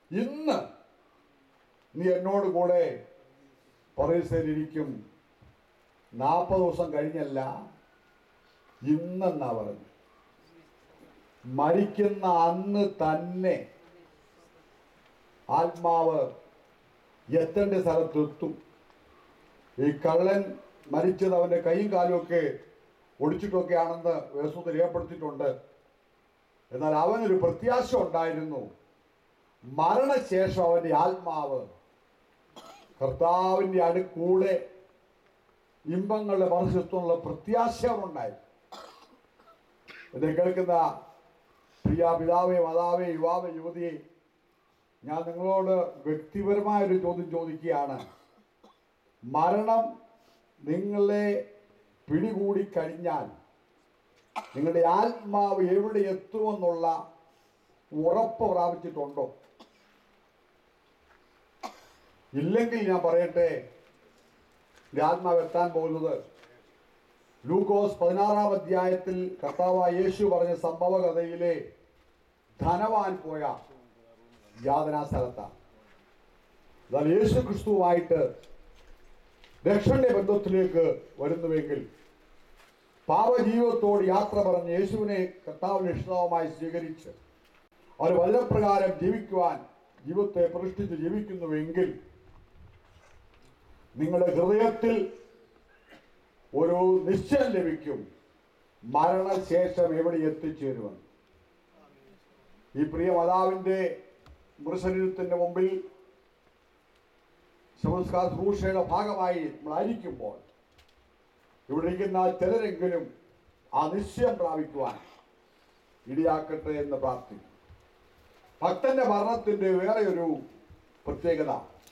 ഇന്ന് നീ എന്നോട് കൂടെ പറയസരിക്കും നാൽപ്പത് ദിവസം കഴിഞ്ഞല്ല ഇന്നെന്നാ പറഞ്ഞു മരിക്കുന്ന അന്ന് തന്നെ ആത്മാവ് എത്തേണ്ട സ്ഥലത്തെത്തും ഈ കള്ളൻ മരിച്ചത് അവൻ്റെ കൈയും കാലും ഒക്കെ ഒടിച്ചിട്ടൊക്കെ ആണെന്ന് വേസൂത്ത് രേഖപ്പെടുത്തിയിട്ടുണ്ട് എന്നാൽ അവനൊരു പ്രത്യാശ ഉണ്ടായിരുന്നു മരണശേഷം അവൻ്റെ ആത്മാവ് കർത്താവിൻ്റെ അടുക്കൂടെ ഇമ്പങ്ങളുടെ മറുശത്വമുള്ള പ്രത്യാശ അവനുണ്ടായി എന്നെ കേൾക്കുന്ന പ്രിയ പിതാവേ മാതാവേ യുവാവേ യുവതിയെ ഞാൻ നിങ്ങളോട് വ്യക്തിപരമായ ഒരു ചോദ്യം ചോദിക്കുകയാണ് മരണം നിങ്ങളെ പിടികൂടി കഴിഞ്ഞാൽ നിങ്ങളുടെ ആത്മാവ് എവിടെ എത്തുമെന്നുള്ള ഉറപ്പ് പ്രാപിച്ചിട്ടുണ്ടോ ഇല്ലെങ്കിൽ ഞാൻ പറയട്ടെ എൻ്റെ ആത്മാവ് എത്താൻ പോകുന്നത് ലൂക്കോസ് പതിനാറാം അധ്യായത്തിൽ കർത്താവായ യേശു പറഞ്ഞ സംഭവ കഥയിലെ ധനവാൻ പോയ യാതനാ സ്ഥലത്താണ് എന്നാൽ യേശു ക്രിസ്തുവുമായിട്ട് രക്ഷന്റെ ബന്ധത്തിലേക്ക് വരുന്നുവെങ്കിൽ പാപജീവിതത്തോട് യാത്ര പറഞ്ഞ് യേശുവിനെ കർത്താവിന് ഇഷ്ടവുമായി സ്വീകരിച്ച് അവർ വല്ലപ്രകാരം ജീവിക്കുവാൻ ജീവിതത്തെ പ്രതിഷ്ഠിച്ച് ജീവിക്കുന്നുവെങ്കിൽ നിങ്ങളുടെ ഹൃദയത്തിൽ ഒരു നിശ്ചയം ലഭിക്കും മരണശേഷം എവിടെ എത്തിച്ചേരുമെന്ന് ഈ പ്രിയ മാതാവിൻ്റെ മൃശരീരത്തിൻ്റെ മുമ്പിൽ ശവസ്കാര ശുശ്രൂഷയുടെ ഭാഗമായി നമ്മളായിരിക്കുമ്പോൾ ഇവിടെ ഇരിക്കുന്ന ചിലരെങ്കിലും ആ നിശ്ചയം പ്രാപിക്കുവാൻ ഇടിയാക്കട്ടെ എന്ന് പ്രാർത്ഥിക്കും ഭക്തന്റെ മരണത്തിന്റെ വേറെ ഒരു പ്രത്യേകത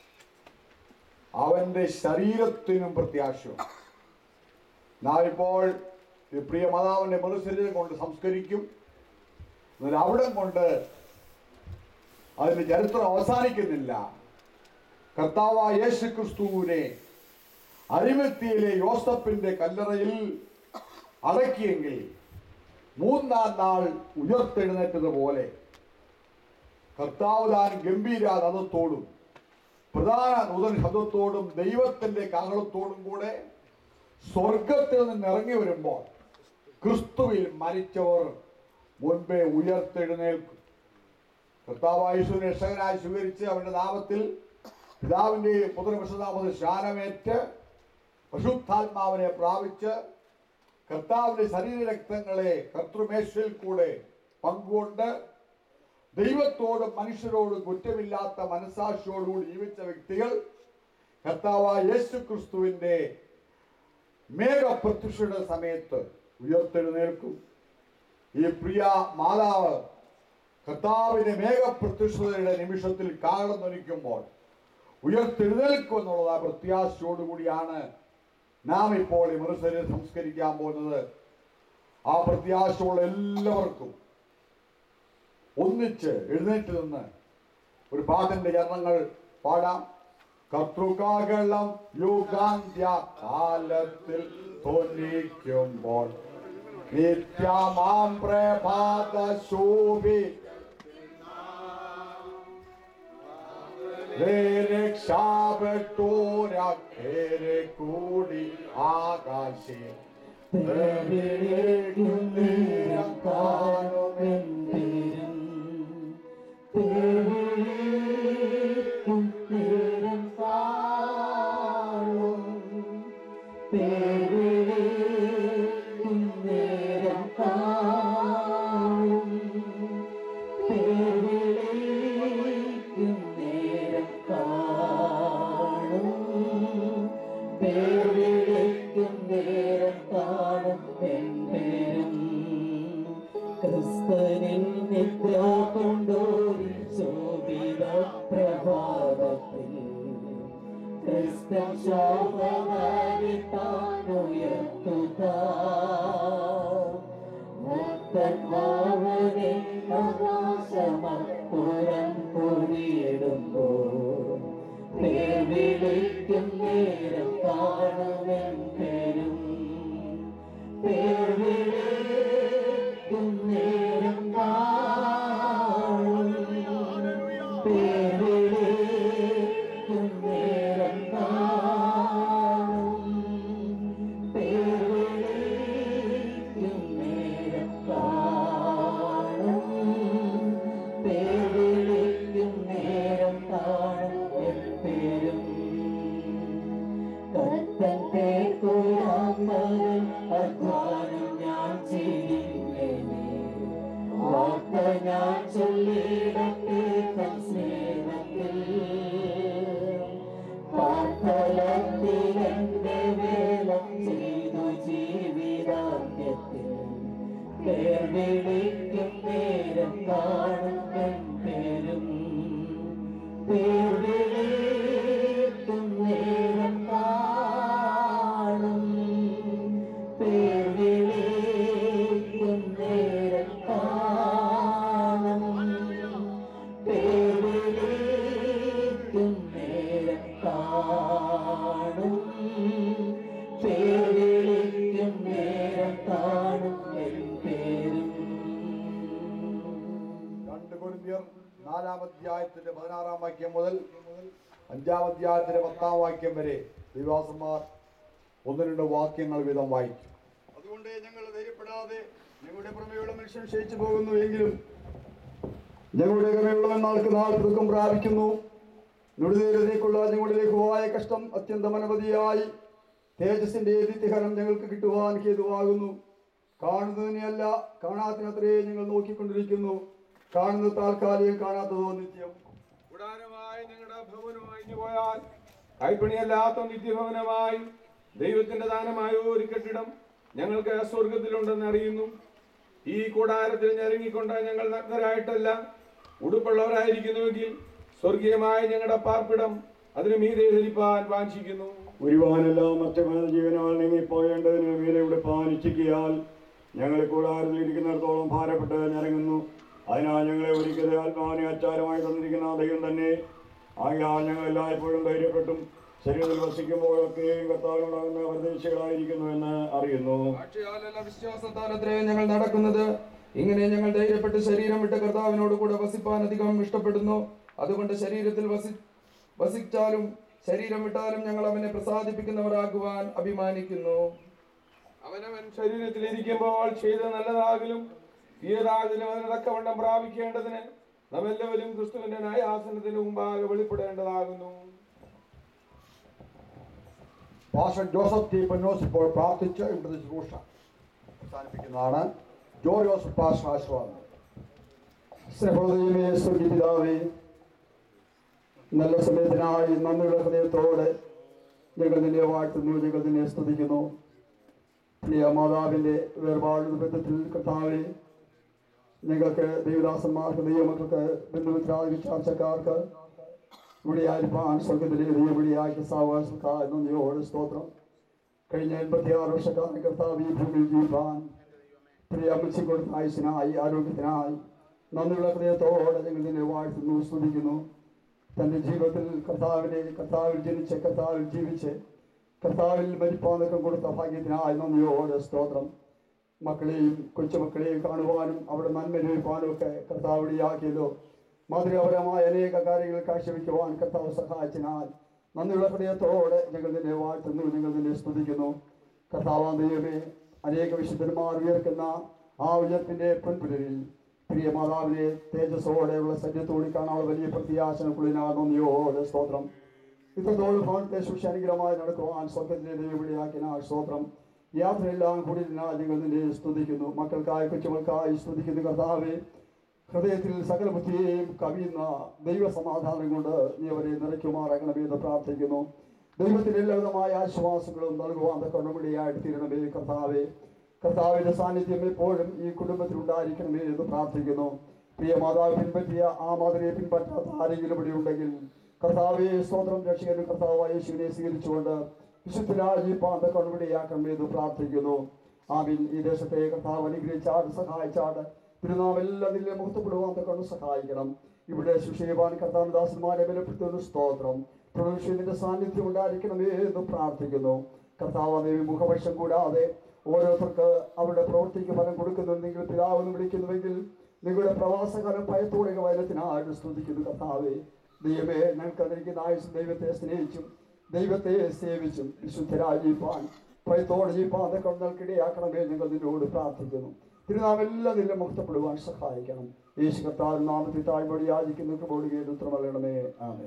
അവന്റെ ശരീരത്തിനും പ്രത്യാശയും നാം ഇപ്പോൾ ഈ പ്രിയ മാതാവിന്റെ മൃതശരീരം കൊണ്ട് സംസ്കരിക്കും എന്നാൽ അവിടം കൊണ്ട് അതിന്റെ ചരിത്രം അവസാനിക്കുന്നില്ല കർത്താവായ യേശു ക്രിസ്തുവിനെ അരിമത്തിയിലെ യോസഫിന്റെ കല്ലറയിൽ അടക്കിയെങ്കിൽ മൂന്നാം നാൾ ഉയർത്തെഴുന്നേറ്റതുപോലെ കർത്താവ് താൻ ഗംഭീരാനന്ദത്തോടും പ്രധാന നൂതന ശബ്ദത്തോടും ദൈവത്തിന്റെ കാഹളത്തോടും കൂടെ സ്വർഗത്തിൽ നിന്ന് ഇറങ്ങി വരുമ്പോൾ ക്രിസ്തുവിൽ മരിച്ചവർ മുൻപേ ഉയർത്തെഴുന്നേൽക്കും കർത്താവായ യേശുവിനെ രക്ഷകനായി സ്വീകരിച്ച് അവന്റെ നാമത്തിൽ പിതാവിന്റെ പുത്രപുരുഷനാമത്തിൽ ശാനമേറ്റ് പശുദ്ധാത്മാവിനെ പ്രാപിച്ച് കർത്താവിന്റെ ശരീരരക്തങ്ങളെ കർത്തൃമേശയിൽ കൂടെ പങ്കുകൊണ്ട് ദൈവത്തോടും മനുഷ്യരോടും കുറ്റമില്ലാത്ത മനസാക്ഷിയോടുകൂടി ജീവിച്ച വ്യക്തികൾ കർത്താവായ യേശു ക്രിസ്തുവിന്റെ മേഘപ്രത്യക്ഷയുടെ സമയത്ത് ഉയർത്തെഴുന്നേൽക്കും ഈ പ്രിയ മാതാവ് കർത്താവിന്റെ മേഘപ്രത്യക്ഷതയുടെ നിമിഷത്തിൽ കാളന്നൊലിക്കുമ്പോൾ ഉയർത്തെഴുന്നേൽക്കും എന്നുള്ള ആ പ്രത്യാശയോടുകൂടിയാണ് നാം ഇപ്പോൾ ഈ മനുഷ്യരെ സംസ്കരിക്കാൻ പോകുന്നത് ആ പ്രത്യാശയുള്ള എല്ലാവർക്കും ഒന്നിച്ച് എഴുന്നേറ്റ് നിന്ന് ഒരു പാട്ടിന്റെ ചരണങ്ങൾ പാടാം കർത്തൃകാകളം യുഗാന്ത്യ കാലത്തിൽ ധ്വനിക്കുമ്പോൾ നിത്യമാം പ്രഭാത ശോഭി രക്ഷാപ്പെട്ടോരേരെ കൂടി ആകാശേ നേരം കാണുമെന്തേരും ക്രിസ്തനിൽ നിദ്ര കൊണ്ടോരി ശോഭിത പ്രഭാതത്തിൽ ക്രിസ്തൻ ശോഭനരിത്താനുയർത്തുക ഭക്തന്മാവനെ ആകാശമപ്പുറം പൊടിയിടുമ്പോൾ പേർ വിളിക്കും നേരം കാണുമെൻ പേരും പേർ വിളിക്കും നേരം കാണും പേർ കാണും പേരിളിക്കും നേരം കാണും എൻ പേരും രണ്ട് കൊരിന്ത്യർ നാലാം അധ്യായത്തിന്റെ പതിനാറാം വാക്യം മുതൽ അഞ്ചാം അധ്യായത്തിന്റെ പത്താം വാക്യം വരെ ദിവാസന്മാർ ഒന്ന് രണ്ട് വാക്യങ്ങൾ വീതം വായിക്കും അതുകൊണ്ട് ഞങ്ങൾ ധൈര്യപ്പെടാതെ ഞങ്ങളുടെ പുറമെയുള്ള മനുഷ്യൻ ക്ഷയിച്ചു പോകുന്നു എങ്കിലും ഞങ്ങളുടെ കമയുള്ളവൻ നാൾക്ക് നാൾ ദുഃഖം പ്രാപിക്കുന്നു നുടിനേരത്തേക്കുള്ള ഞങ്ങളിലേക്ക് പോയ കഷ്ടം അത്യന്തം അനവധിയായി തേജസ്സിന്റെ നിത്യഹരം ഞങ്ങൾക്ക് കിട്ടുവാൻ ഹേതുവാകുന്നു കാണുന്നതിനെയല്ല കാണാത്തിനത്രേ ഞങ്ങൾ നോക്കിക്കൊണ്ടിരിക്കുന്നു കാണുന്നത് താൽക്കാലികം കാണാത്തതോ നിത്യം കൂടാരമായി നിങ്ങളുടെ ഭവനം അഴിഞ്ഞു പോയാൽ കൈപ്പണിയല്ലാത്ത നിത്യഭവനമായി ദൈവത്തിന്റെ ദാനമായ ഒരു കെട്ടിടം ഞങ്ങൾക്ക് സ്വർഗത്തിലുണ്ടെന്ന് അറിയുന്നു ഈ കൂടാരത്തിൽ ഞെരങ്ങിക്കൊണ്ട് ഞങ്ങൾ നഗ്നരായിട്ടല്ല ഉടുപ്പുള്ളവരായിരിക്കുന്നുവെങ്കിൽ സ്വർഗീയമായ ഞങ്ങളുടെ പാർപ്പിടം അതിന് മീതെ ധരിപ്പാൻ വാഞ്ചിക്കുന്നു ഒരുവാനെല്ലാം മറ്റവന ജീവനാൽ നീങ്ങിപ്പോകേണ്ടതിന് മീതെ ഇവിടെ പാനിച്ചിക്കിയാൽ ഞങ്ങൾ കൂടാരത്തിൽ ഇരിക്കുന്നിടത്തോളം ഭാരപ്പെട്ട് ഞരങ്ങുന്നു അതിനാൽ ഞങ്ങളെ ഒരിക്കലും ആത്മാവിനെ അച്ചാരമായി തന്നിരിക്കുന്ന ആ ദൈവം തന്നെ ആകയാൽ ഞങ്ങൾ എല്ലായ്പ്പോഴും ധൈര്യപ്പെട്ടും ശരീരത്തിൽ വസിക്കുമ്പോഴൊക്കെയും കർത്താവിനുണ്ടാകുന്ന പ്രതീക്ഷകളായിരിക്കുന്നു എന്ന് അറിയുന്നു സാക്ഷിയാലല്ല വിശ്വാസത്താലത്രേ ഞങ്ങൾ നടക്കുന്നത് ഇങ്ങനെ ഞങ്ങൾ ധൈര്യപ്പെട്ട് ശരീരം വിട്ട് കർത്താവിനോട് കൂടെ വസിപ്പാൻ അധികം ഇഷ്ടപ്പെടുന്നു അതുകൊണ്ട് ശരീരത്തിൽ വസി വസിച്ചാലും ശരീരം വിട്ടാലും ഞങ്ങൾ അവനെ പ്രസാദിപ്പിക്കുന്നവരാകുവാൻ അഭിമാനിക്കുന്നു അവനവൻ ശരീരത്തിൽ ഇരിക്കുമ്പോൾ ചെയ്ത നല്ലതാകലും തീയതാകലും അവന് തക്കവണ്ണം പ്രാപിക്കേണ്ടതിന് നാം എല്ലാവരും ക്രിസ്തുവിന്റെ ന്യായാസനത്തിന് മുമ്പാകെ വെളിപ്പെടേണ്ടതാകുന്നു പാഷൻ ജോസഫ് ടി പന്നോസ് ഇപ്പോൾ പ്രാർത്ഥിച്ച് ഇവിടുത്തെ ശുശ്രൂഷ അവസാനിപ്പിക്കുന്നതാണ് ജോ ജോസഫ് പാഷൻ ആശ്വാസം സ്നേഹോദയമേ സ്വർഗീപിതാവേ നല്ല സമയത്തിനായി നന്ദിയുള്ള ഹൃദയത്തോടെ ഞങ്ങൾ നിന്നെ വാഴ്ത്തുന്നു ഞങ്ങൾ നിന്നെ സ്തുതിക്കുന്നു പ്രിയ മാതാവിൻ്റെ വേർപാട് ബന്ധത്തിൽ കർത്താവെ ഞങ്ങൾക്ക് ദൈവദാസന്മാർക്ക് ദൈവമക്കൾക്ക് ബന്ധുമിത്രാദി ചാർച്ചക്കാർക്ക് ഇവിടെ ആയിരിക്കാൻ സ്വർഗത്തിലെ ദൈവവിളിയാക്കി സാവകാശക്കാർ നന്ദിയോട് സ്തോത്രം കഴിഞ്ഞ എൺപത്തിയാറ് വർഷക്കാലം കർത്താവ് ഈ ഭൂമിയിൽ ജീവിക്കാൻ പ്രിയ അമ്മച്ചി കൊടുത്ത ആയുസിനായി ആരോഗ്യത്തിനായി നന്ദിയുള്ള ഹൃദയത്തോടെ ഞങ്ങൾ നിന്നെ വാഴ്ത്തുന്നു സ്തുതിക്കുന്നു തൻ്റെ ജീവിതത്തിൽ കർത്താവിനെ കർത്താവിൽ ജനിച്ച് കർത്താവിൽ ജീവിച്ച് കർത്താവിൽ മരിപ്പാനൊക്കെ കൊടുത്ത ഭാഗ്യത്തിനായി നന്ദിയോടെ സ്തോത്രം മക്കളെയും കൊച്ചുമക്കളെയും കാണുവാനും അവിടെ നന്മ ലഭിക്കാനും ഒക്കെ കർത്താവിടെയാക്കിയല്ലോ മാതൃകാപരമായ അനേക കാര്യങ്ങൾ കാഴ്ചവെക്കുവാൻ കർത്താവ് സഹായിച്ചതിനാൽ നന്ദിയുള്ള ഹൃദയത്തോടെ ഞങ്ങൾ നിന്നെ വാഴ്ത്തുന്നു ഞങ്ങൾ നിന്നെ സ്തുതിക്കുന്നു കർത്താവാൻ ദൈവമേ അനേക വിശുദ്ധന്മാർ ഉയർക്കുന്ന ആ ഉയർപ്പിന്റെ പൊൻപുലരിൽ പ്രിയ മാതാവിനെ തേജസ്സോടെയുള്ള സജ്ജത്തോടി കാണാനുള്ള വലിയ പ്രത്യാശനക്കുള്ളിനാ നന്ദിയോടെ സ്തോത്രം ഇത്രത്തോളം ഭവനത്തെ ശുശ്രൂഷാനുഗ്രഹമായി നടക്കുവാൻ സ്വർഗത്തിലെ ദൈവവിളിയാക്കിനാൽ സ്തോത്രം യാത്രയെല്ലാം കൂടിയതിനാൽ ഞങ്ങൾ നിന്നെ സ്തുതിക്കുന്നു മക്കൾക്കായി കൊച്ചുമക്കൾക്കായി സ്തുതിക്കുന്നു കർത്താവെ ഹൃദയത്തിൽ സകല ബുദ്ധിയെയും കവിയുന്ന ദൈവസമാധാനം കൊണ്ട് നീ അവരെ നിറയ്ക്കുമാറാകണമേ എന്ന് പ്രാർത്ഥിക്കുന്നു ദൈവത്തിന് എല്ലാവിധമായ ആശ്വാസങ്ങളും നൽകുവാൻ കണ്ണുപിടിയായിട്ട് തീരണമേ കർത്താവെ കർത്താവിന്റെ സാന്നിധ്യം എപ്പോഴും ഈ കുടുംബത്തിൽ ഉണ്ടായിരിക്കണമേ എന്ന് പ്രാർത്ഥിക്കുന്നു പ്രിയ മാതാവ് പിൻപറ്റിയ ആ മാതിരിയെ പിൻപറ്റാത്ത ആരെങ്കിലും ഇവിടെ ഉണ്ടെങ്കിൽ കർത്താവെ സ്തോത്രം രക്ഷകനും കർത്താവായ യേശുവിനെ സ്വീകരിച്ചുകൊണ്ട് വിശുദ്ധരാജീപ്പാന്ത കണ്ണുപിടിയാക്കണമേ എന്ന് പ്രാർത്ഥിക്കുന്നു ആമീൻ ഈ ദേശത്തെ കർത്താവ് അനുഗ്രഹിച്ചാട് സഹായിച്ചാട് തിരുനാമെല്ലാം നിന്നെ മുഹത്തപ്പെടുവാൻ കണ്ണു സഹായിക്കണം ഇവിടെ സുഷേവാൻ കർത്താവദാസന്മാരെ ബലപ്പെടുത്തുന്ന സ്തോത്രം പ്രൊഡക്ഷന്റെ സാന്നിധ്യം ഉണ്ടായിരിക്കണമേ എന്ന് പ്രാർത്ഥിക്കുന്നു കർത്താവ് ദേവി മുഖപക്ഷം കൂടാതെ ഓരോരുത്തർക്ക് അവരുടെ പ്രവൃത്തിക്ക് ഫലം കൊടുക്കുന്നുണ്ടെങ്കിൽ പിതാവെന്ന് വിളിക്കുന്നുവെങ്കിൽ നിങ്ങളുടെ പ്രവാസകാലം ഭയത്തോടെ വയലത്തിനായിട്ട് സ്തുതിക്കുന്നു കർത്താവെ ദൈവമേ ഞങ്ങൾക്ക് അതിരിക്കുന്ന ആയുസ് ദൈവത്തെ സ്നേഹിച്ചും ദൈവത്തെ സേവിച്ചും വിശുദ്ധരാജീപ്പാൻ ഭയത്തോടെ ജീപ്പാൻ അതൊക്കെ നിങ്ങൾക്കിടയാക്കണമേ ഞങ്ങൾ നിന്നോട് പ്രാർത്ഥിക്കുന്നു തിരുനാമെല്ലാം നിന്നെ മുക്തപ്പെടുവാൻ സഹായിക്കണം യേശു കർത്താവ് നാമത്തിൽ താഴ്മൊഴി യാചിക്കുന്നവർക്ക് ബോഡി കേട്ട് ഉത്തരമല്ലണമേ ആമേ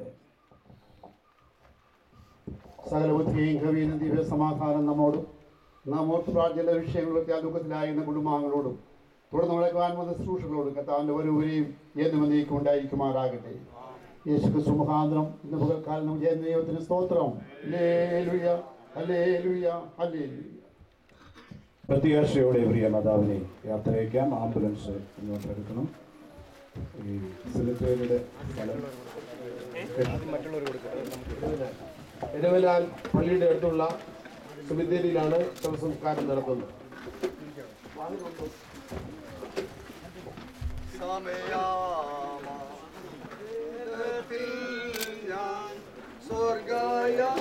സകല ബുദ്ധിയെയും കവിയും ദിവ്യ സമാധാനം നമ്മോടും നാം ഓർത്ത് പ്രാർത്ഥന വിഷയങ്ങളൊക്കെ ആ ദുഃഖത്തിലായിരുന്ന കുടുംബാംഗങ്ങളോടും തുടർന്ന് നടക്കുവാൻ വന്ന ശുശ്രൂഷകളോടും കർത്താവിൻ്റെ ഒരുവരെയും എന്നും എന്നേക്കും ഉണ്ടായിരിക്കുമാറാകട്ടെ യേശു ക്രിസ്തു മുഖാന്തരം ഇന്ന് പകൽക്കാലം നമുക്ക് ചെയ്യുന്ന ദൈവത്തിന് സ്തോത്രം ഹല്ലേലൂയ ഹല്ലേലൂയ ഹല്ലേലൂയ പ്രത്യാശയോടെ പ്രിയ മാതാവിനെ യാത്രയക്കാം ആംബുലൻസ് ഇങ്ങോട്ട് എടുക്കണം ഈ സെലിബ്രേറ്റഡ് സ്ഥലം ഇടവലാൽ പള്ളിയുടെ അടുത്തുള്ള സുമിതേരിയിലാണ് ശവസംസ്കാരം നടത്തുന്നത് സ്വർഗയാ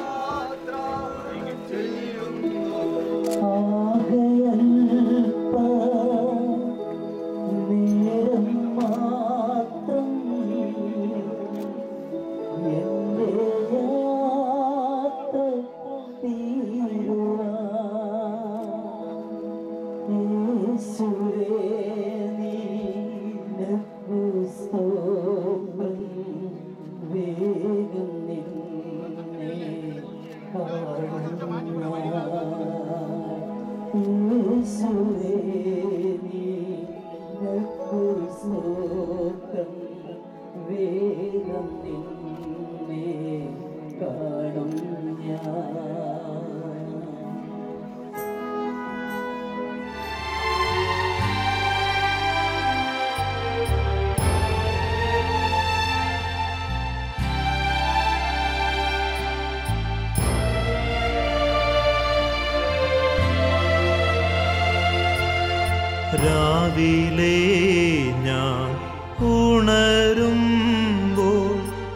വേഗം നിന്നെ കാണും ഞാൻ രാവിലെ ഞാൻ ഉണരുമ്പോൾ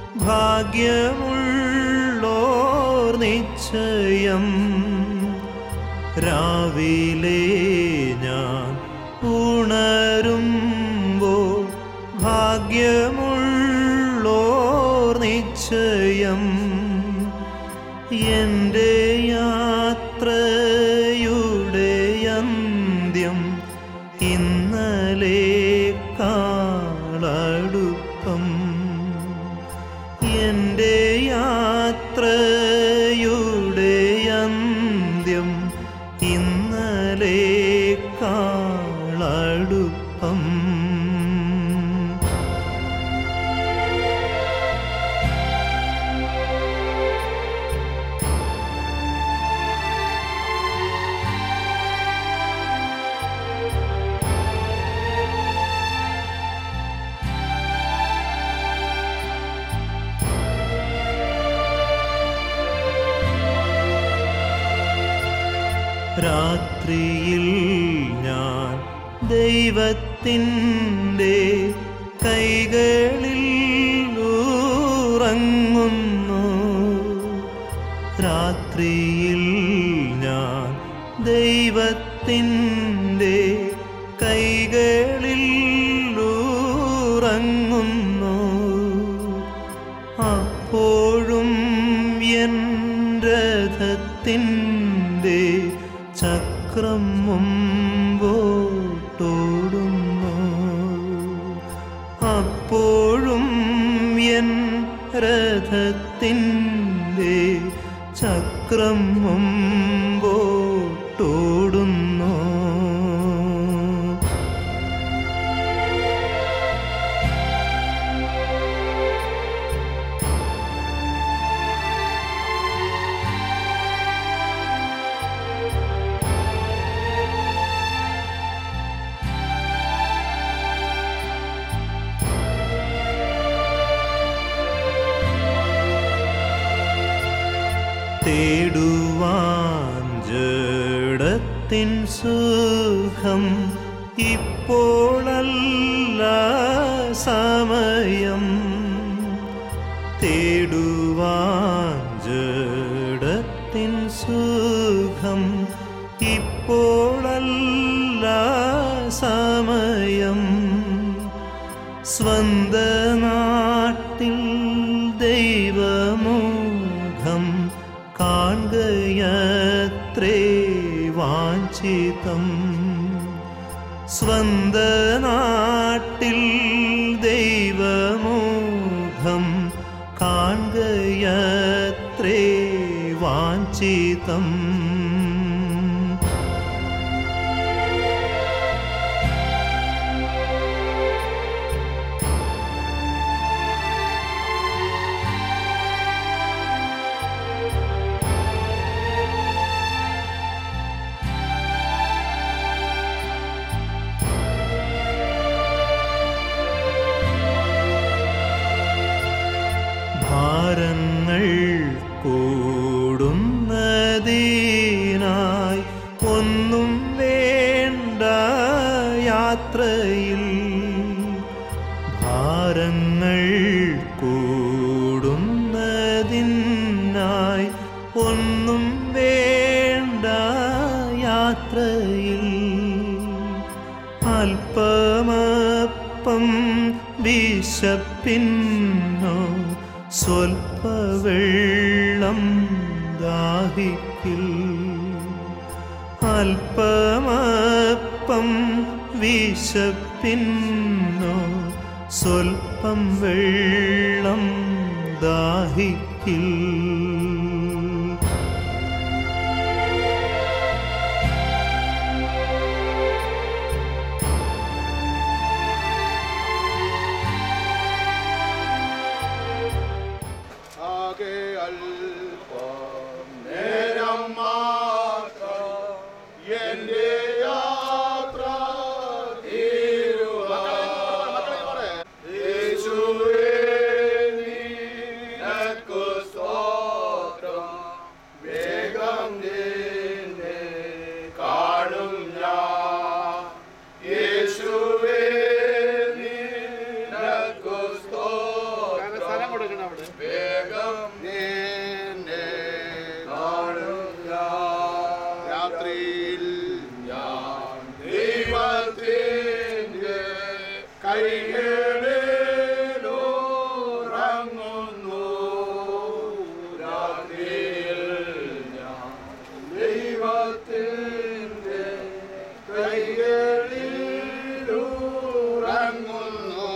ഭാഗ്യമുള്ളോർ നിശ്ചയം രാവിലെ ഞാൻ ഉണരുമ്പോൾ ഭാഗ്യമുള്ളോർ നിശ്ചയം എൻ്റെ യാത്രയുടെ അന്ത്യം ഇന്നലെ കാളടുപ്പം എൻ്റെ യാത്രയുടെ അന്ത്യം ഇന്നലെ കാളടുപ്പം രാത്രിയിൽ ഞാൻ ദൈവത്തിൻ്റെ കൈകളിൽ ഉറങ്ങുന്നു രാത്രിയിൽ ഞാൻ ദൈവത്തിൻ്റെ കൈകളിൽ ഉറങ്ങുന്നു അപ്പോഴും എൻ രഥത്തിൻ്റെ ചക്രം മുമ്പോട്ടോടുന്നു അപ്പോഴും എൻ രഥത്തിൻ്റെ ചക്രം മുമ്പോട്ടോടുന്നു തേടുവാൻ ജഡത്തിൻ സുഖം ഇപ്പോഴല്ല സമയം തേടുവാൻ ജഡത്തിൻ സുഖം ഇപ്പോഴല്ല സമയം സ്വന്ത നാട്ടിൽ ദൈവമുഖം കാണുകയത്രേ വാഞ്ചിതം സ്വന്ത നാട്ടിൽ ദൈവമുഖം കാണുകയത്രേ വാഞ്ചിതം ഭാരങ്ങൾ കൂടുന്നതിനായി ഒന്നും വേണ്ട യാത്രയിൽ ഭാരങ്ങൾ കൂടുന്നതിനായി ഒന്നും വേണ്ട യാത്രയിൽ അല്പമപ്പം വിശപ്പിന്നോ സ്വൽപ്പ വെള്ളം ദാഹിക്കിൽ അല്പമപ്പം വിശപ്പിന്നോ സ്വൽപ്പം വെള്ളം ദാഹിക്കിൽ വേഗം നിന്നെ കാണും ഞാൻ. രാത്രിയിൽ ഞാൻ ദൈവത്തിൻ്റെ കൈകളിലുറങ്ങുന്നു രാത്രിയിൽ ഞാൻ ദൈവത്തിൻ്റെ കൈകളിലുറങ്ങുന്നു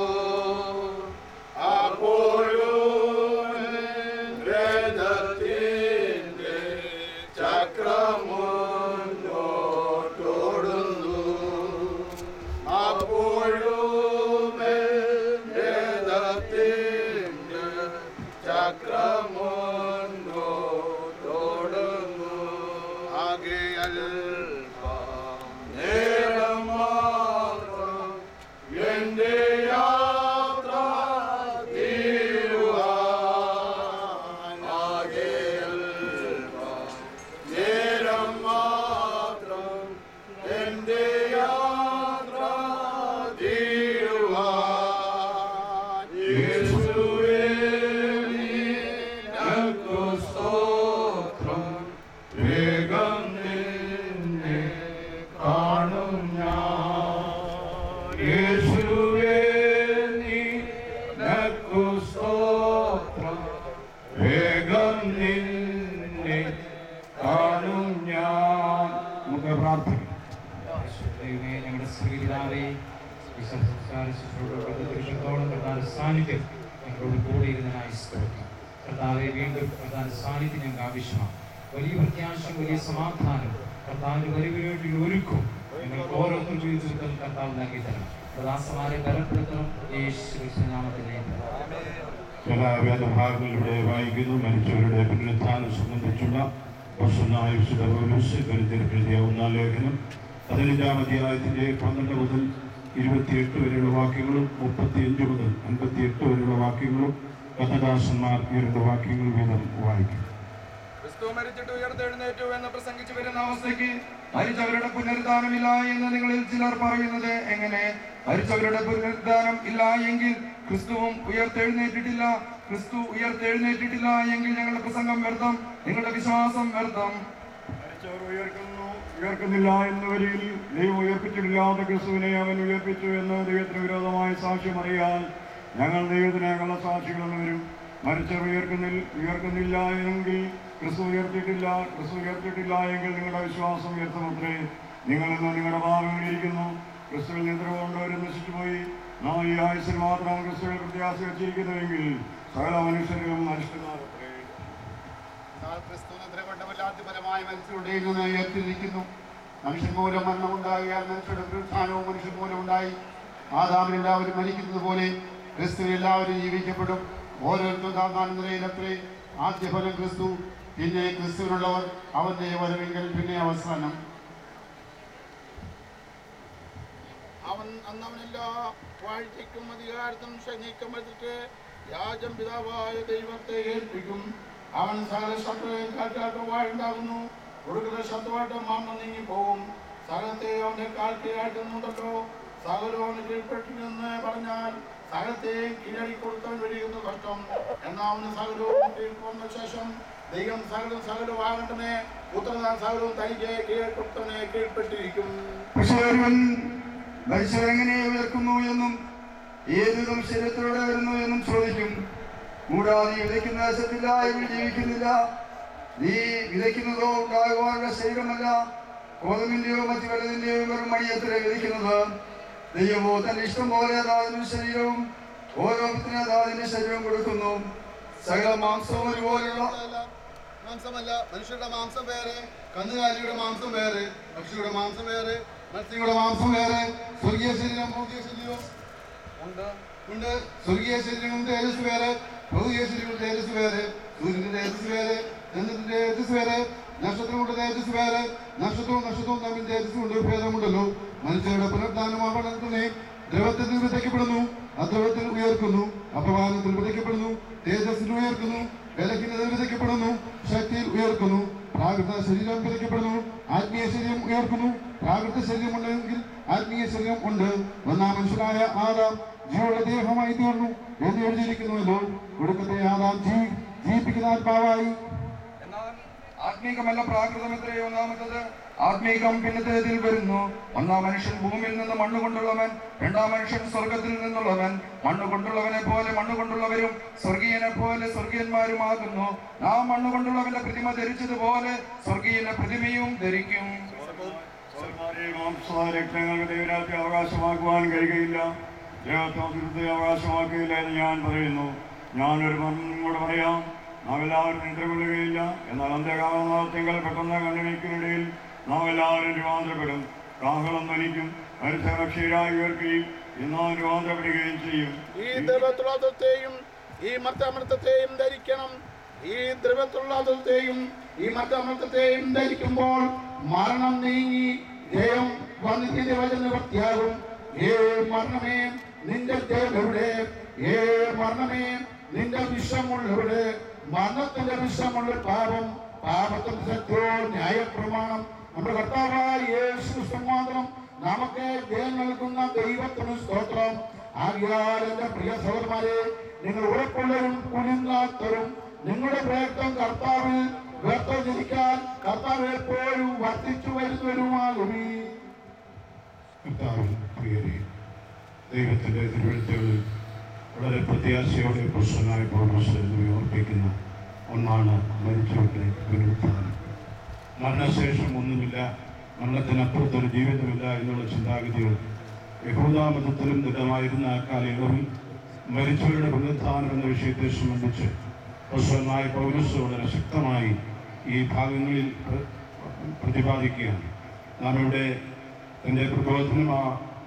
അപ്പോഴും രഥത്തിൻ്റെ ചക്രമുന്നോട്ടോടുന്നു അപ്പോഴും രഥത്തിൻ്റെ ചക്രമുന്നോട്ടോടുന്നു ആകെയൽ നേരം മാത്രം എന്റെ യാത്ര തീരുവാൻ ആകെയൽ നേരം മാത്രം എന്റെ യാത്ര തീരുവാൻ യേശുവേ നിനക്കു സ്തോത്രം വേഗം നിന്നെ കാണും ഞാൻ യേശുവേ നിനക്കു സ്തോത്രം വേഗം നിന്നെ കാണും ഞാൻ നമുക്ക് പ്രാർത്ഥിക്കാം ദൈവമേ ഞങ്ങളുടെ സ്ത്രീപിതാവേ ഈ സംസ്കാര ശുശ്രൂഷത്തോളം പ്രധാന സാന്നിധ്യം ഞങ്ങളോട് കൂടെ ഇരുന്നതിനായി സ്തോത്രം കർത്താവെ വീണ്ടും പ്രധാന സാന്നിധ്യം ഞങ്ങൾക്ക് ആവശ്യമാണ് വലിയ പ്രത്യാശയും വലിയ സമാധാനം കർത്താവിന്റെ വരിവിന് വേണ്ടി ഒരുക്കും ഞങ്ങൾക്ക് ഓരോരുത്തർ ജീവിതത്തിൽ കർത്താവ് നൽകി തരണം പ്രദാസമാരെ ബലപ്പെടുത്തണം യേശു നാമത്തിലെ ചില വേദഭാഗങ്ങളിലൂടെ വായിക്കുന്നു മരിച്ചവരുടെ പുനരുത്ഥാനം സംബന്ധിച്ചുള്ള പ്രശ്നമായ വിശുദ്ധ പൗലോസ് കരുതിർക്ക് എഴുതിയ ഒന്നാം ലേഖനം പതിനഞ്ചാം അധ്യായത്തിന്റെ പന്ത്രണ്ട് മുതൽ ഇരുപത്തിയെട്ട് വരെയുള്ള വാക്യങ്ങളും മുപ്പത്തിയഞ്ച് മുതൽ അൻപത്തിയെട്ട് വരെയുള്ള വാക്യങ്ങളും കഥദാസന്മാർ ഈ രണ്ട് വാക്യങ്ങൾ വീതം വായിക്കും ക്രിസ്തു മരിച്ചിട്ട് ഉയർത്തെഴുന്നേറ്റു എന്ന് പ്രസംഗിച്ചു വരുന്ന അവസ്ഥയ്ക്ക് മരിച്ചവരുടെ പുനരുദ്ധാനമില്ല എന്ന് നിങ്ങളിൽ ചിലർ പറയുന്നത് എങ്ങനെ മരിച്ചവരുടെ പുനരുദ്ധാനം ഇല്ല എങ്കിൽ ക്രിസ്തുവും ഉയർത്തെഴുന്നേറ്റിട്ടില്ല ക്രിസ്തു ഉയർത്തെഴുന്നേറ്റിട്ടില്ല എങ്കിൽ ഞങ്ങളുടെ പ്രസംഗം വ്യർത്ഥം നിങ്ങളുടെ വിശ്വാസം വ്യർത്ഥം മരിച്ചവർ ഉയർക്കുന്നു ഉയർക്കുന്നില്ല എന്ന വരിയിൽ ദൈവം ഉയർപ്പിച്ചിട്ടില്ലാത്ത ക്രിസ്തുവിനെ അവൻ ഉയർപ്പിച്ചു എന്ന് ദൈവത്തിന് വിരോധമായ സാക്ഷ്യം അറിയാൻ ഞങ്ങൾ ദൈവത്തിന് കള്ള സാക്ഷികളെന്ന് വരും മരിച്ചവർ ഉയർക്കുന്നിൽ ഉയർക്കുന്നില്ല എങ്കിൽ ക്രിസ്തു ഉയർത്തിയിട്ടില്ല ക്രിസ്തു ഉയർത്തിയിട്ടില്ല എങ്കിൽ നിങ്ങളുടെ വിശ്വാസം വ്യർത്ഥമത്രേ നിങ്ങൾ ഇന്ന് നിങ്ങളുടെ ഭാവങ്ങളിരിക്കുന്നു ക്രിസ്തുവിൽ നിദ്രകൊണ്ടവരും നശിച്ചുപോയി നാം ഈ ആയുസിൽ മാത്രം ക്രിസ്തുവിൽ പ്രത്യാശ വെച്ചിരിക്കുന്നുവെങ്കിൽ സകല മനുഷ്യരും നഷ്ടനാകത്രേ എന്നാൽ ക്രിസ്തു നിദ്രകൊണ്ടവല്ലാത്തപരമായ മനുഷ്യരുടെ നിന്ന് ഉയർത്തിരിക്കുന്നു മനുഷ്യൻ മൂലം മരണം ഉണ്ടാകിയാൽ മനുഷ്യരുടെ പുനരുത്ഥാനവും മനുഷ്യൻ മൂലം ഉണ്ടായി ആദാമിൽ എല്ലാവരും മരിക്കുന്നത് പോലെ ക്രിസ്തു എല്ലാവരും ജീവിക്കപ്പെടും ഓരോരുത്തരും താന്താൻ നിലയിലത്രേ ആദ്യ ഫലം ക്രിസ്തു പിന്നെ ക്രിസ്തുവിനുള്ളവർ അവന്റെ വരവെങ്കിൽ പിന്നെ അവസാനം അവൻ അന്നവനെല്ലാ വാഴ്ചയ്ക്കും അധികാരത്തിനും നീക്കമെടുത്തിട്ട് യാജം പിതാവായ ദൈവത്തെ ഏൽപ്പിക്കും അവൻ സകല ശത്രുവിൽ കാറ്റാട്ടം വാഴുണ്ടാകുന്നു കൊടുക്കുന്ന ശത്രുവായിട്ട് മണ്ണ് നീങ്ങിപ്പോകും സകലത്തെ അവന്റെ കാൽ കീഴാട്ടുന്നുണ്ടല്ലോ സകലവും അവന് കീഴ്പ്പെട്ടിരുന്ന് പറഞ്ഞാൽ സകലത്തെയും കീഴടി കൊടുക്കാൻ കഴിയുന്ന കഷ്ടം എന്നാൽ അവന് സകലവും കീഴ്ക്കൊണ്ട ശേഷം ദൈവം സകലം സകലവും ആകണ്ടനെ പുത്രനാൻ സകലവും തനിക്ക് കീഴ്ക്കൊടുത്തവനെ കീഴ്പ്പെട്ടിരിക്കും പക്ഷേ ഒരുവൻ മരിച്ചവരെങ്ങനെ ഉയർക്കുന്നു എന്നും ഏത് വിധം ശരീരത്തിലൂടെ വരുന്നു എന്നും ചോദിക്കും കൂടാതെ നീ വിതയ്ക്കുന്ന ദേശത്തില്ല ഇവിടെ ജീവിക്കുന്നില്ല നീ വിതയ്ക്കുന്നതോ ഉണ്ടാകുവാനുള്ള ശരീരമല്ല കോതമിന്റെയോ മറ്റു വലുതിന്റെയോ വെറും മണിയത്തിലെ വിതയ്ക്കുന്നത് ദൈവമോ തന്റെ ഇഷ്ടം പോലെ അതാതിന്റെ ശരീരവും ഓരോരുത്തരും അതാതിന്റെ ശരീരവും കൊടുക്കുന്നു സകല മാംസവും ഒരുപോലുള്ള മാംസമല്ല മനുഷ്യരുടെ മാംസം വേറെ കന്നുകാലിയുടെ മാംസം വേറെ പക്ഷിയുടെ മാംസം വേറെ മത്സ്യങ്ങളുടെ മാംസം വേറെ സ്വർഗീയ ശരീരം ഭൗതിക ശരീരം ഉണ്ട് ഉണ്ട് സ്വർഗീയ ശരീരവും തേജസ് വേറെ ഭൗതിക ശരീരവും തേജസ് വേറെ സൂര്യന്റെ തേജസ് വേറെ ചന്ദ്രന്റെ തേജസ് വേറെ നക്ഷത്രങ്ങളുടെ തേജസ് വേറെ നക്ഷത്രവും നക്ഷത്രവും തമ്മിൽ തേജസ് കൊണ്ട് ഭേദമുണ്ടല്ലോ മനുഷ്യരുടെ പുനർദാനമാവണം തന്നെ ദ്രവത്തിൽ വിതയ്ക്കപ്പെടുന്നു അദ്രവത്തിൽ ഉയർക്കുന്നു അപ്രമാദത്തിൽ വിതയ്ക്കപ്പെടുന്നു തേജസ്സിൽ ഉയർക്കുന്നു വിലക്കിനതിൽ വിതയ്ക്കപ്പെടുന്നു ശക്തിയിൽ ഉയർക്കുന്നു പ്രാകൃത ശരീരം വിതയ്ക്കപ്പെടുന്നു ആത്മീയ ശരീരം ഉയർക്കുന്നു പ്രാകൃത ശരീരമുണ്ടെങ്കിൽ ആത്മീയ ശരീരം ഉണ്ട് ഒന്നാം മനുഷ്യനായ ആദാം ജീവനുള്ള ദേഹമായി തീർന്നു എന്ന് എഴുതിയിരിക്കുന്നുവല്ലോ ഒടുക്കത്തെ ആദാം ജീ ജീവിപ്പിക്കുന്ന ആത്മാവായി ആത്മീകമല്ല പ്രാകൃതം എത്രയോ ഒന്നാമത്തത് ആത്മീകം പിന്നത്തേതിൽ വരുന്നു ഒന്നാം മനുഷ്യൻ ഭൂമിയിൽ നിന്ന് മണ്ണ് കൊണ്ടുള്ളവൻ രണ്ടാം മനുഷ്യൻ സ്വർഗത്തിൽ നിന്നുള്ളവൻ മണ്ണ് കൊണ്ടുള്ളവനെ പോലെ മണ്ണ് കൊണ്ടുള്ളവരും സ്വർഗീയനെ പോലെ സ്വർഗീയന്മാരുമാകുന്നു നാം മണ്ണ് കൊണ്ടുള്ളവന്റെ പ്രതിമ ധരിച്ചതുപോലെ സ്വർഗീയന്റെ പ്രതിമയും ധരിക്കും മാംസരക്തങ്ങൾക്ക് ദൈവരാജ്യം അവകാശമാക്കുവാൻ കഴിയുകയില്ല ദൈവത്തെ അവകാശമാക്കുകയില്ല എന്ന് ഞാൻ പറയുന്നു ഞാനൊരു മരണം കൂടെ പറയാം നാം എല്ലാവരും നിദ്രകൊള്ളുകയില്ല എന്നാൽ അന്ത്യകാലത്തിങ്കൽ പെട്ടെന്ന് കണ്ണിനേക്കിനിടയിൽ നാം എല്ലാവരും രൂപാന്തരപ്പെടും കാഹളം ധനിക്കും മനുഷ്യരക്ഷീരായി ഉയർക്കുകയും എന്നാൽ രൂപാന്തരപ്പെടുകയും ചെയ്യും ഈ ദ്രവത്തുള്ളതെയും ഈ മർത്തമൃത്തത്തെയും ധരിക്കണം ഈ ദ്രവത്തുള്ളതെയും ഈ മർത്തമൃത്തത്തെയും ധരിക്കുമ്പോൾ മരണം നീങ്ങി ജയം വന്നിന്റെ വചന നിവർത്തിയാകും ഏ മരണമേ നിന്റെ ജയം എവിടെ ഏ മരണമേ നിന്റെ വിഷമുള്ളവിടെ മരണത്തിന്റെ വിഷമുള്ള പാപം പാപത്തിന്റെ സത്യോ ന്യായപ്രമാണം നമ്മുടെ കർത്താവായ യേശു ക്രിസ്തു മാത്രം നമുക്ക് ജയം നൽകുന്ന ദൈവത്തിന് സ്തോത്രം ആകിയാൽ എന്റെ പ്രിയ സഹോദരന്മാരെ നിങ്ങൾ ഉറപ്പുള്ളവരും കുനിങ്ങാത്തവരും നിങ്ങളുടെ പ്രയത്നം കർത്താവിൽ വ്യർത്ഥിരിക്കാൻ കർത്താവ് എപ്പോഴും വർദ്ധിച്ചു വരുന്നവരുമാകുമീ കർത്താവിൽ പ്രിയരെ ദൈവത്തിൻ്റെ തിരുവഴുത്തുകളിൽ വളരെ പ്രത്യാശയോടെ പ്രശ്നനായ പൗലോസ് എന്നിവ ഓർപ്പിക്കുന്ന ഒന്നാണ് മരിച്ചവരുടെ പുനരുത്ഥാനം മരണശേഷം ഒന്നുമില്ല മരണത്തിനപ്പുറത്തൊരു ജീവിതമില്ല എന്നുള്ള ചിന്താഗതികൾ യഹൂദാമതത്തിലും ദൃഢമായിരുന്ന ആ കാലയളവിൽ മരിച്ചവരുടെ പുനരുത്ഥാനം എന്ന വിഷയത്തെ സംബന്ധിച്ച് പ്രശ്നനായ പൗലോസ് വളരെ ശക്തമായി ഈ ഭാഗങ്ങളിൽ പ്ര- പ്രതിപാദിക്കുകയാണ് നാം ഇവിടെ തൻ്റെ പ്രബോധനം ആ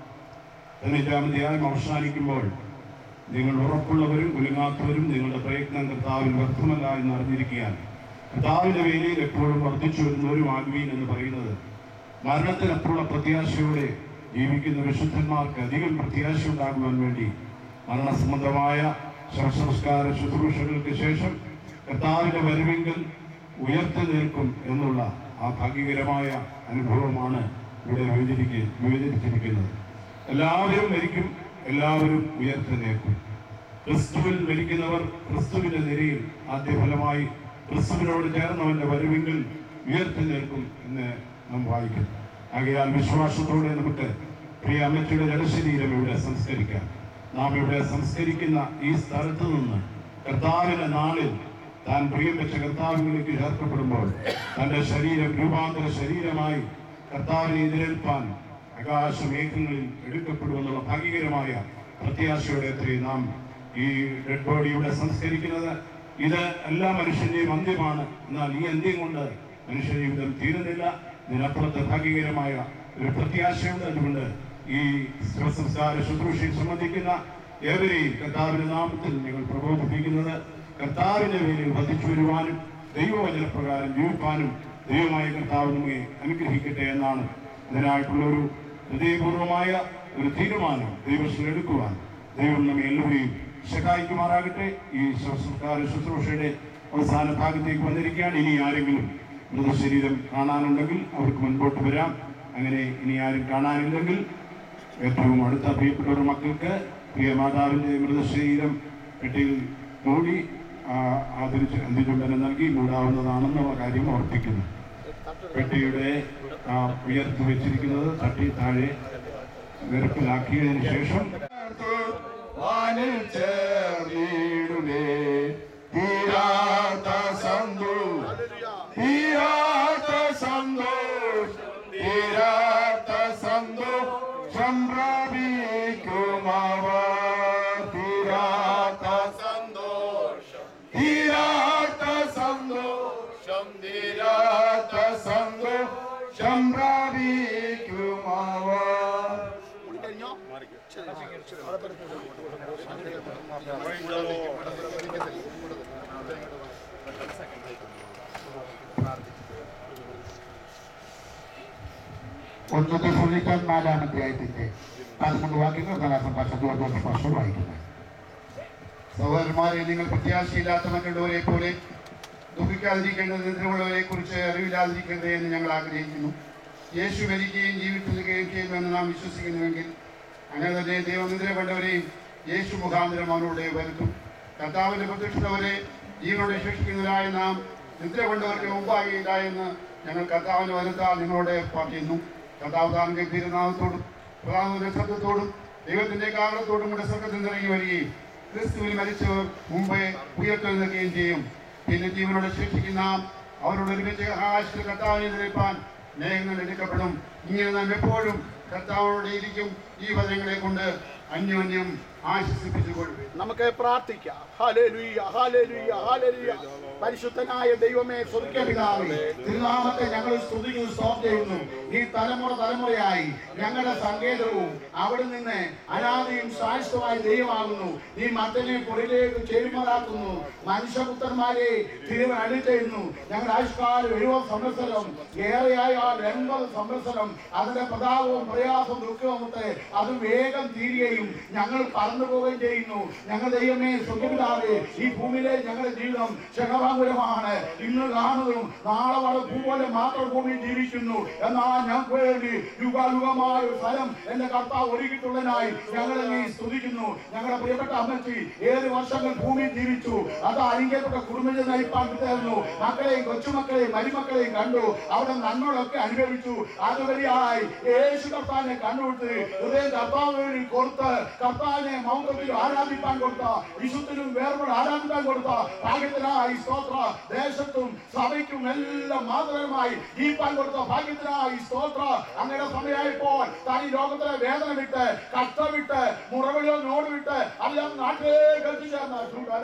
പതിനഞ്ചാം അധ്യായം അവസാനിക്കുമ്പോൾ നിങ്ങൾ ഉറപ്പുള്ളവരും കുലുങ്ങാത്തവരും നിങ്ങളുടെ പ്രയത്നം കർത്താവിൽ വ്യർത്ഥമല്ല എന്ന് അറിഞ്ഞിരിക്കാൻ കർത്താവിന്റെ വേലയിൽ എപ്പോഴും വർദ്ധിച്ചു വരുന്നവരും ആകുവീൻ എന്ന് പറയുന്നത് മരണത്തിനപ്പുറമുള്ള പ്രത്യാശയോടെ ജീവിക്കുന്ന വിശുദ്ധന്മാർക്ക് അധികം പ്രത്യാശ ഉണ്ടാകുവാൻ വേണ്ടി മരണസംബന്ധമായ ശവസംസ്കാര ശുശ്രൂഷകൾക്ക് ശേഷം കർത്താവിന്റെ വരവെങ്കിൽ ഉയർത്തി നിൽക്കും എന്നുള്ള ആ ഭാഗ്യകരമായ അനുഭവമാണ് ഇവിടെ വിവരിക്ക വിവരിച്ചിരിക്കുന്നത് എല്ലാവരും മരിക്കും എല്ലാവരും ഉയർത്തെഴുന്നേൽക്കും ക്രിസ്തുവിൽ മരിക്കുന്നവർ ക്രിസ്തുവിന്റെ നിരയിൽ ആദ്യ ഫലമായി ക്രിസ്തുവിനോട് ചേർന്നവന്റെ വരവെങ്കിൽ ഉയർത്തെഴുന്നേൽക്കും എന്ന് നാം വായിക്കുന്നു ആകയാൽ വിശ്വാസത്തോടെ നമുക്ക് പ്രിയ അമ്മച്ചിയുടെ ജലശരീരം ഇവിടെ സംസ്കരിക്കാം നാം ഇവിടെ സംസ്കരിക്കുന്ന ഈ സ്ഥലത്ത് നിന്ന് കർത്താവിന്റെ നാളിൽ താൻ പ്രിയം വെച്ച കർത്താവിലേക്ക് ചേർക്കപ്പെടുമ്പോൾ തന്റെ ശരീരം രൂപാന്തര ശരീരമായി കർത്താവിനെ എതിരേൽപ്പാൻ ആകാശമേഘങ്ങളിൽ എടുക്കപ്പെടുമെന്നുള്ള ഭാഗ്യകരമായ പ്രത്യാശയോടെ എത്രയും നാം ഈ ഡെഡ് ബോഡി ഇവിടെ സംസ്കരിക്കുന്നത് ഇത് എല്ലാ മനുഷ്യന്റെയും അന്ത്യമാണ് എന്നാൽ ഈ അന്ത്യം കൊണ്ട് മനുഷ്യ ജീവിതം തീരുന്നില്ല ഇതിനപ്പുറത്ത് ഭാഗ്യകരമായ ഒരു പ്രത്യാശയുണ്ട് അതുകൊണ്ട് ഈ ശവസംസ്കാര ശുശ്രൂഷയിൽ സംബന്ധിക്കുന്ന ഏവരെയും കർത്താവിന്റെ നാമത്തിൽ നിങ്ങൾ പ്രബോധിപ്പിക്കുന്നത് കർത്താവിന്റെ പേരിൽ വധിച്ചു വരുവാനും ദൈവവചനപ്രകാരം ജീവിപ്പാനും ദൈവമായ കർത്താവ് നമ്മെ അനുഗ്രഹിക്കട്ടെ എന്നാണ് അതിനായിട്ടുള്ള ഒരു ഹൃദയപൂർവമായ ഒരു തീരുമാനം ദൈവത്തിൽ എടുക്കുവാൻ ദൈവം നമ്മെ എല്ലാവരെയും സഹായിക്കുമാറാകട്ടെ ഈ ശവസംസ്കാര ശുശ്രൂഷയുടെ അവസാന ഭാഗത്തേക്ക് വന്നിരിക്കുകയാണ് ഇനി ആരെങ്കിലും മൃതശരീരം കാണാനുണ്ടെങ്കിൽ അവർക്ക് മുൻപോട്ട് വരാം അങ്ങനെ ഇനി ആരും കാണാനില്ലെങ്കിൽ ഏറ്റവും അടുത്ത പ്രിയപ്പെട്ട മക്കൾക്ക് പ്രിയ മാതാവിൻ്റെ മൃതശരീരം പെട്ടിയിൽ മൂടി ആ, ആദരിച്ച് അന്ത്യചുംബനം നൽകി മൂടാവുന്നതാണെന്നുള്ള കാര്യം ഓർപ്പിക്കുന്നു പെട്ടിയുടെ ആ, ഉയർത്തി വെച്ചിരിക്കുന്നത് തട്ടി താഴെ നിരപ്പിലാക്കിയതിനു ശേഷം വാനിൽ ചേർന്നിടുമേ തീരാത്ത സന്തോഷം തീരാത്ത സന്തോഷം തീരാത്ത സന്തോഷം പ്രാപിക്കുമവർ തീരാത്ത സന്തോഷം തീരാത്ത സന്തോഷം തീരാത്ത സന്തോഷം പ്രാപിക്കുമവർ ഒന്ന് തെസ്സലോനിക്കർ നാലാം അധ്യായത്തിന്റെ പതിമൂന്ന് വാക്യങ്ങൾ നാലാം സംഭാഷണം പതിനൊന്ന് ഭാഷ വായിക്കുന്നത് സഹോദരന്മാരെ നിങ്ങൾ പ്രത്യാശയില്ലാത്ത മറ്റുള്ളവരെ പോലെ ദുഃഖിക്കാതിരിക്കേണ്ടത് എതിരുള്ളവരെ കുറിച്ച് അറിവില്ലാതിരിക്കേണ്ടത് എന്ന് ഞങ്ങൾ ആഗ്രഹിക്കുന്നു യേശു മരിക്കുകയും ജീവിച്ചിരിക്കുകയും ചെയ്യുമെന്ന് നാം വിശ്വസിക്കുന്നുവെങ്കിൽ അങ്ങനെ തന്നെ ദൈവം നിദ്രപ്പെട്ടവരെയും യേശു മുഖാന്തരം അവനോട് വരുത്തും കർത്താവിന്റെ പ്രത്യക്ഷത വരെ ജീവനോടെ ശിക്ഷിക്കുന്നവരായ നാം നിദ്ര കൊണ്ടവർക്ക് മുമ്പാകിയില്ല എന്ന് ഞങ്ങൾ കർത്താവിന്റെ വരുത്താൽ നിങ്ങളോട് പറയുന്നു കർത്താവ് താൻ ഗംഭീരനാഥത്തോടും പ്രധാനമന്ത്രി ശബ്ദത്തോടും ദൈവത്തിന്റെ കാരണത്തോടും കൂടെ സ്വർഗത്തിൽ നിറങ്ങി വരികയും ക്രിസ്തുവിൽ മരിച്ചവർ മുമ്പേ ഉയർത്തെഴുന്നേൽക്കുകയും ചെയ്യും പിന്നെ ജീവനോടെ ശിക്ഷിക്കുന്ന നാം അവരോട് ഒരുമിച്ച് ആകാശത്തിൽ കർത്താവിനെ നിലനിൽപ്പാൻ മേഘങ്ങൾ എടുക്കപ്പെടും ഇങ്ങനെ നാം എപ്പോഴും കർത്താവിനോട് ഇരിക്കും ഈ വചനങ്ങളെ കൊണ്ട് അന്യോന്യം ആശ്വസിപ്പിച്ചുകൊള്ളും നമുക്ക് പ്രാർത്ഥിക്കാം ഹല്ലേലൂയ ഹല്ലേലൂയ ഹല്ലേലൂയ പരിശുദ്ധനായ ദൈവമേ സ്വർഗ്ഗപിതാവേ തിരുനാമത്തെ ഞങ്ങൾ സ്തുതിക്കുന്നു സ്തോത്രം ചെയ്യുന്നു ഈ തലമുറ തലമുറയായി ഞങ്ങളുടെ സങ്കേതവും അവിടെ നിന്ന് അനാദിയും ശാശ്വതമായ ദൈവമാകുന്നു ഈ മത്തനെ പുറയിലേക്ക് ചേരുമാറാക്കുന്നു മനുഷ്യപുത്രന്മാരെ തിരുവൻ അടിച്ചെയ്യുന്നു ഞങ്ങളുടെ ആയുഷ്കാലം എഴുപത് സംവത്സരം ഏറെയായാൽ എൺപത് സംവത്സരം അതിന്റെ പ്രതാപവും പ്രയാസവും ദുഃഖവും ഒക്കെ അത് വേഗം തീരുകയും ഞങ്ങൾ പറന്നു പോവുകയും ചെയ്യുന്നു ഞങ്ങൾ ദൈവമേ സ്വന്തമില്ലാതെ ഈ ഭൂമിയിലെ ഞങ്ങളുടെ ജീവിതം ക്ഷണഭാകുരമാണ് ഇന്ന് കാണുന്നതും നാളെ വളരെ ഭൂ പോലെ മാത്രം ഭൂമിയിൽ ജീവിക്കുന്നു എന്നാൽ ഞങ്ങൾക്ക് വേണ്ടി യുഗായുഗമായ ഒരു സ്ഥലം എന്റെ കർത്താവ് ഒരുക്കിയിട്ടുള്ളതിനായി ഞങ്ങൾ അങ്ങേ സ്തുതിക്കുന്നു ഞങ്ങളുടെ പ്രിയപ്പെട്ട അമ്മച്ചി ഏഴ് വർഷങ്ങൾ ഭൂമിയിൽ ജീവിച്ചു അത് അനുഗ്രഹപ്പെട്ട കുടുംബജ നയിപ്പാൻ കിട്ടായിരുന്നു മക്കളെയും കൊച്ചുമക്കളെയും മരുമക്കളെയും കണ്ടു അവിടെ നന്മകളൊക്കെ അനുഭവിച്ചു അതുവഴിയായി യേശു കർത്താവിനെ കണ്ടുപിടിച്ച് ഹൃദയം കർത്താവ് വേണ്ടി കൊടുത്ത് കർത്താവിനെ മൗനത്തിൽ ആരാധിക്കാൻ കൊടുത്ത വിശുദ്ധനും വേറൊരു ആരാധിക്കാൻ കൊടുത്ത ഭാഗ്യത്തിനായി സ്തോത്ര ദേശത്തും സഭയ്ക്കും എല്ലാം മാതൃകമായി ജീവിക്കാൻ കൊടുത്ത ഭാഗ്യത്തിനായി സ്തോത്ര അങ്ങനെ സമയമായപ്പോൾ താൻ ഈ ലോകത്തിലെ വേദന വിട്ട് കഷ്ടം വിട്ട് മുറവിളിയോ നോട് വിട്ട് അതെല്ലാം നാട്ടിലേക്ക് എത്തിച്ചേർന്ന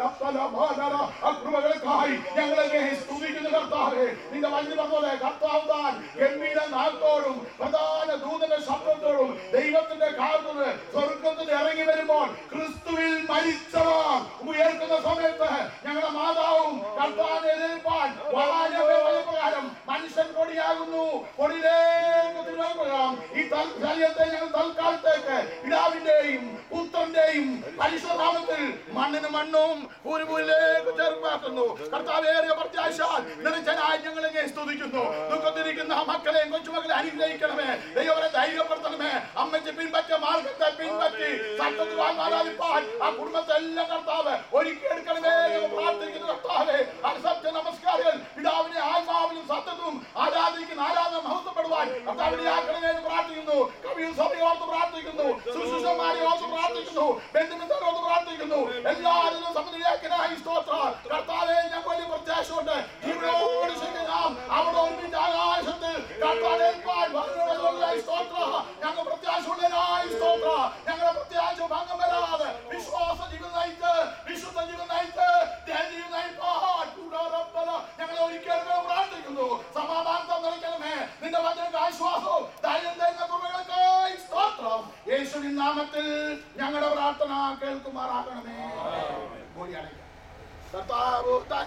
കൃപകൾക്കായി ഞങ്ങളെ സ്തുതിക്കുന്ന കർത്താവേ നിന്റെ വഴി പറഞ്ഞത് കർത്താവ് താൻ ഗംഭീര നാളത്തോടും പ്രധാന ദൂതന്റെ ശബ്ദത്തോടും ദൈവത്തിന്റെ കാലത്ത് സ്വർഗത്തിൽ ഇറങ്ങി വരുമ്പോൾ ക്രിസ്തുവിൽ മരിച്ചവർ ഉയർക്കുന്ന സമയത്ത് ഞങ്ങളുടെ മാതാവും കർത്താവിനെ എതിർപ്പാൻ പ്രകാരം മനുഷ്യൻ കൊടിയാകുന്നു കൊടിയിലേക്ക് തിരുവാൻ ഈ തൽക്കാലത്തെ ഞങ്ങൾ തൽക്കാലത്തേക്ക് പിതാവിന്റെയും പുത്രന്റെയും പരിശുദ്ധനാമത്തിൽ മണ്ണിന് മണ്ണും ഭൂരിഭൂരിലേക്ക് ചേർപ്പാക്കുന്നു കർത്താവേറിയ പ്രത്യാശാൽ നിറച്ചനായി ഞങ്ങൾ എങ്ങനെ സ്തുതിക്കുന്നു ദുഃഖത്തിരിക്കുന്ന മക്കളെയും കൊച്ചുമക്കളെ അനുഗ്രഹിക്കണമേ ദൈവരെ ധൈര്യപ്പെടുത്തണമേ അമ്മച്ച് പിൻപറ്റ മാർഗത്തെ പിൻപറ്റി സത്യത്തിൽ ആരാധിപ്പാൻ ആ കുടുംബത്തെ എല്ലാം കർത്താവ് ഒരുക്കി എടുക്കണമേ എന്ന് പ്രാർത്ഥിക്കുന്നു കർത്താവേ സത്യ നമസ്കാരങ്ങൾ പിതാവിനെ ആത്മാവിനും സത്യത്തിലും ആരാധിക്കുന്ന ആരാധന മഹത്വപ്പെടുവാൻ കർത്താവിനെ ആക്കണമേ എന്ന് പ്രാർത്ഥിക്കുന്നു കവിയും സഭയെ ഓർത്ത് പ്രാർത്ഥിക്കുന്നു സുശുഷന്മാരെ ഓർത്ത് പ്രാർത്ഥിക്കുന്നു ബന്ധുമിത്രരെ ഓർത്ത് പ്രാർത്ഥിക്കുന്നു എല്ലാവരും സമനിലയാക്കനായി സ്തോത്ര കർത്താവെ ഞങ്ങൾക്ക് വലിയ പ്രത്യാശയുണ്ട് ജീവനോട് ശരി നാം അവിടെ ഒരുമിച്ച് ആകാശത്തിൽ കർത്താവെ സ്തോത്ര ഞങ്ങൾ പ്രത്യാശയുള്ളതിനായി സ്തോത്ര ഞങ്ങളുടെ പ്രത്യാശ ഭംഗം വരാതെ വിശ്വാസ ജീവിതം നയിച്ച് വിശുദ്ധ ജീവിതം നയിച്ച് ധ്യാനം നയിപ്പാൻ കൂടാറപ്പല ഞങ്ങളെ ഒരിക്കലും പ്രാർത്ഥിക്കുന്നു സമാധാനത്തെ നിറയ്ക്കണമേ നിന്റെ വചനക്ക് ആശ്വാസവും ധൈര്യം തരുന്ന കൃപകൾക്കായി സ്തോത്രം യേശുവിൻ നാമത്തിൽ ഞങ്ങളുടെ പ്രാർത്ഥന കേൾക്കുമാറാക്കണമേ കൂടി അടയ്ക്കാം കർത്താവ് താൻ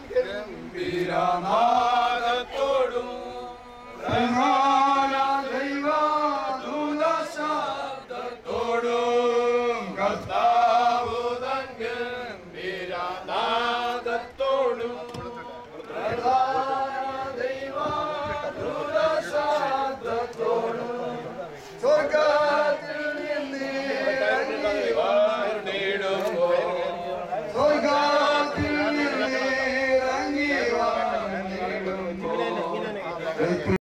ഗംഭീരനാദത്തോടും പ്രധാന ദൈവദൂതശബ്ദത്തോടും കർത്താവ് തൻ ഗംഭീരനാദത്തോടും പ്രധാന ദൈവദൂതശബ്ദത്തോടും സ്വർഗത്തിൽ നിന്നിറങ്ങി വന്നിടുമ്പോൾ സ്വർഗത്തിൽ നിന്നിറങ്ങി വന്നിടുമ്പോൾ